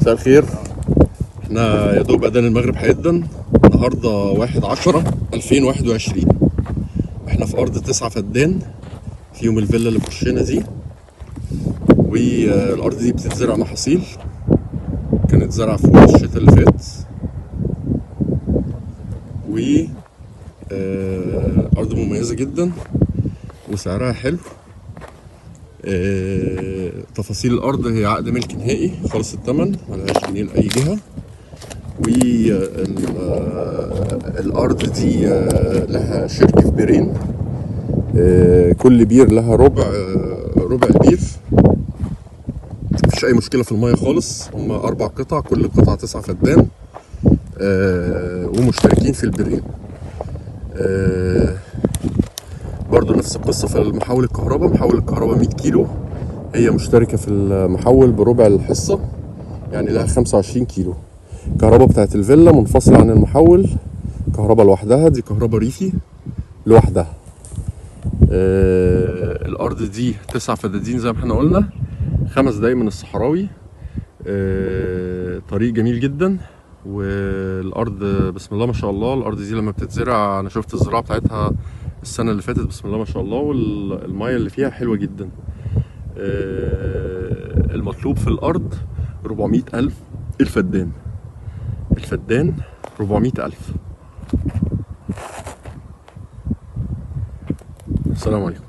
مساء الخير احنا يا دوب اذان المغرب هيدن النهارده 1 10 2021 احنا في ارض تسعة فدان فيهم الفيلا اللي في وشنا دي والارض دي بتتزرع محاصيل كانت زرع فوق الشتاء اللي فات و آه، ارض مميزه جدا وسعرها حلو آه، تفاصيل الارض هي عقد ملك نهائي خالص الثمن ملهاش جنيه لاي جهه والارض دي آه، لها شركه في بيرين آه، كل بير لها ربع آه، ربع البير مفيش اي مشكله في الميه خالص هم اربع قطع كل قطعه تسعة فدان آه، ومشتركين في البيرين آه، برضو نفس القصة في المحول الكهرباء محول الكهرباء 100 كيلو هي مشتركة في المحول بربع الحصة يعني لها 25 كيلو الكهرباء بتاعت الفيلا منفصلة عن المحول كهرباء لوحدها دي كهرباء ريفي لوحدها آه الأرض دي تسع فدادين زي ما احنا قلنا خمس دقايق من الصحراوي آه طريق جميل جدا والارض بسم الله ما شاء الله الارض دي لما بتتزرع انا شفت الزراعه بتاعتها السنه اللي فاتت بسم الله ما شاء الله والميه اللي فيها حلوه جدا آه، المطلوب في الارض 400 الف الفدان الفدان 400 الف السلام عليكم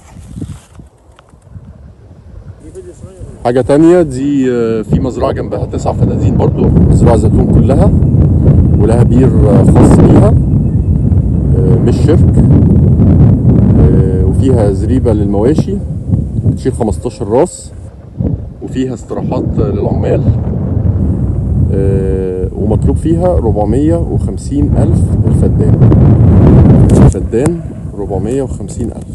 حاجة تانية دي آه، في مزرعة جنبها تسع فدادين برضو مزرعة زيتون كلها ولها بير آه، خاص بيها آه، مش شرك آه، وفيها زريبة للمواشي بتشيل 15 راس وفيها استراحات آه، للعمال آه، ومطلوب فيها 450 ألف الفدان الفدان 450 ألف